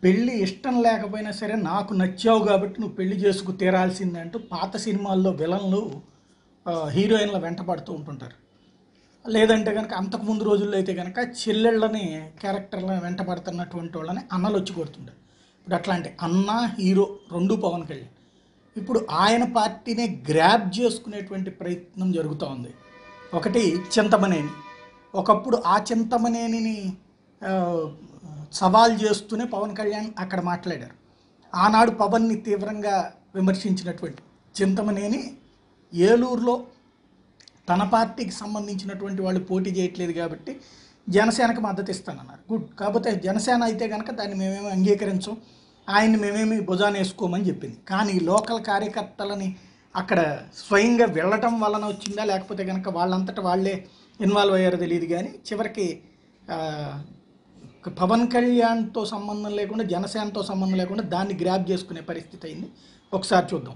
పెళ్ళి ఇష్టం లేకపోయినా సరే నాకు నచ్చావు కాబట్టి నువ్వు పెళ్లి చేసుకు తీరాల్సిందే అంటూ పాత సినిమాల్లో విలన్లు ఆ, హీరోయిన్ల వెంట పడుతూ ఉంటుంటారు లేదంటే కనుక అంతకు ముందు రోజుల్లో అయితే కనుక చెల్లెళ్ళని క్యారెక్టర్లను వెంట పడుతున్నటువంటి వాళ్ళని అన్నలు వచ్చి కొడుతుంటారు ఇప్పుడు అట్లాంటి అన్న హీరో రెండు పవన్ కళ్యాణ్ ఇప్పుడు ఆయన పార్టీనే గ్రాప్ చేసుకునేటువంటి ప్రయత్నం జరుగుతూ ఉంది ఒకటి చింతమనేని ఒకప్పుడు ఆ చింతమనేనిని ఆ, సవాల్ చేస్తూనే పవన్ కళ్యాణ్ అక్కడ మాట్లాడారు ఆనాడు పవన్ని తీవ్రంగా విమర్శించినటువంటి చింతమనేని ఏలూరులో తన పార్టీకి సంబంధించినటువంటి వాళ్ళు పోటీ చేయట్లేదు కాబట్టి జనసేనకు మద్దతు ఇస్తానన్నారు గుడ్ కాకపోతే జనసేన అయితే కనుక దాన్ని మేమేమి అంగీకరించం ఆయన్ని మేమేమి భుజాన వేసుకోమని చెప్పింది కానీ లోకల్ కార్యకర్తలని అక్కడ స్వయంగా వెళ్ళటం వలన వచ్చిందా లేకపోతే కనుక వాళ్ళంతటా వాళ్ళే ఇన్వాల్వ్ అయ్యారో తెలియదు కానీ చివరికి ఆ, పవన్ కళ్యాణ్తో సంబంధం లేకుండా జనసేనతో సంబంధం లేకుండా దాన్ని గ్రాప్ చేసుకునే పరిస్థితి అయింది ఒకసారి చూద్దాం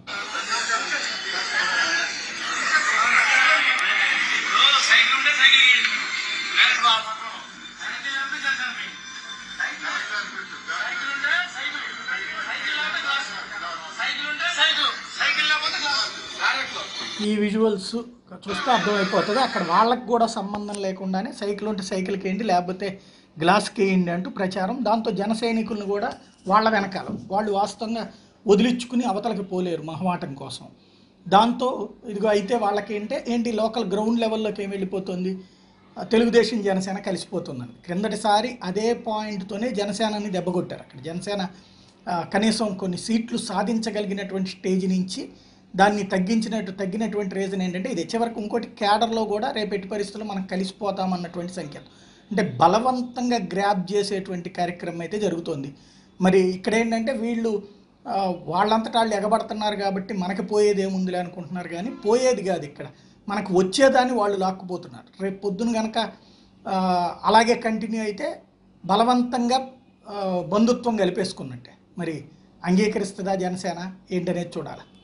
సైకిల్ ఉంటే సైకిల్ ఇయ్యండి. లేదు బాబు. సైకిల్ ఉంటే సైకిల్ ఇయ్యండి. సైకిల్ ఉంటే సైకిల్. సైకిల్ లేకపోతే గ్లాస్. సైకిల్ ఉంటే సైకిల్. సైకిల్ లేకపోతే గ్లాస్. డైరెక్ట్. ఈ విజువల్స్ చూస్తే అర్థమైపోతుంది అక్కడ వాళ్ళకి కూడా సంబంధం లేకుండానే సైకిల్ ఉంటే సైకిల్కి ఏంటి లేకపోతే గ్లాస్కి ఏంటి అంటూ ప్రచారం దాంతో జన సైనికులను కూడా వాళ్ళ వెనకాల వాళ్ళు వాస్తవంగా వదిలించుకుని అవతలకి పోలేరు మహమాటం కోసం దాంతో ఇదిగో అయితే వాళ్ళకేంటే ఏంటి లోకల్ గ్రౌండ్ లెవెల్లోకి ఏం వెళ్ళిపోతుంది ఆ, తెలుగుదేశం జనసేన కలిసిపోతుందని క్రిందటిసారి అదే పాయింట్తోనే జనసేనని దెబ్బకొట్టారు అక్కడ జనసేన ఆ, కనీసం కొన్ని సీట్లు సాధించగలిగినటువంటి స్టేజ్ నుంచి దాన్ని తగ్గించినట్టు తగ్గినటువంటి రీజన్ ఏంటంటే ఇది చివరికి ఇంకోటి క్యాడర్లో కూడా రేపు ఎట్టి పరిస్థితుల్లో మనం కలిసిపోతామన్నటువంటి సంకేతం అంటే బలవంతంగా గ్రాప్ చేసేటువంటి కార్యక్రమం అయితే జరుగుతోంది మరి ఇక్కడ ఏంటంటే వీళ్ళు ఆ, వాళ్ళంతటా వాళ్ళు ఎగబడుతున్నారు కాబట్టి మనకి పోయేది ఏముందిలే అనుకుంటున్నారు కానీ పోయేది కాదు ఇక్కడ మనకు వచ్చేదాన్ని వాళ్ళు లాక్కుపోతున్నారు రేపు పొద్దున కనుక ఆ, అలాగే కంటిన్యూ అయితే బలవంతంగా ఆ, బంధుత్వం కలిపేసుకున్నట్టే మరి అంగీకరిస్తుందా జనసేన ఏంటనేది చూడాలి